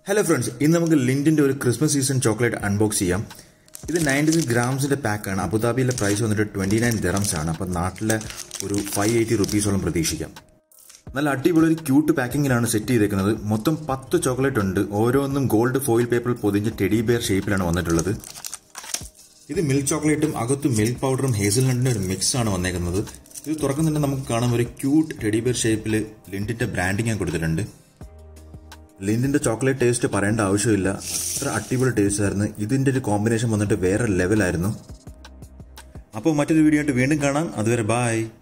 hello friends ഇന്ന് നമുക്ക് ലിൻഡിന്റെ ഒരു ക്രിസ്മസ് സീസൺ ചോക്ലേറ്റ് അൺബോക്സ് ചെയ്യാം ഇത് നയൻറ്റി സിക്സ് ഗ്രാംസിന്റെ പാക്കാണ് അബുദാബിയിലെ പ്രൈസ് വന്നിട്ട് ട്വന്റി നയൻ ദിറംസ് ആണ് അപ്പം നാട്ടിലെ ഒരു ഫൈവ് എയ്റ്റി റുപ്പീസോളം പ്രതീക്ഷിക്കാം നല്ല അടിപൊളി ഒരു ക്യൂട്ട് പാക്കിങ്ങിലാണ് സെറ്റ് ചെയ്തേക്കുന്നത് മൊത്തം പത്ത് ചോക്ലേറ്റ് ഉണ്ട് ഓരോന്നും ഗോൾഡ് ഫോയിൽ പേപ്പറിൽ പൊതിഞ്ഞ ടെഡി ബെയർ ഷേപ്പിലാണ് വന്നിട്ടുള്ളത് ഇത് മിൽക്ക് ചോക്ലേറ്റും അകത്ത് മിൽക്ക് പൗഡറും ഹേസൽനട്ടിന്റെ ഒരു മിക്സ് ആണ് വന്നേക്കുന്നത് ഇത് തുറക്കുന്നുണ്ട് നമുക്ക് കാണാം ഒരു ക്യൂട്ട് ടെഡി ബെയർ ഷേപ്പിൽ ലിൻഡിന്റെ ബ്രാൻഡിങ് ഞാൻ കൊടുത്തിട്ടുണ്ട് ലിൻഡിന്റെ ചോക്ലേറ്റ് ടേസ്റ്റ് പറയേണ്ട ആവശ്യമില്ല അത്ര അടിപൊളി ടേസ്റ്റ് ആയിരുന്നു ഇതിന്റെ ഒരു കോമ്പിനേഷൻ വന്നിട്ട് വേറെ ലെവലായിരുന്നു അപ്പോൾ മറ്റൊരു വീഡിയോ ആയിട്ട് വീണ്ടും കാണാം അതുവരെ ബായ്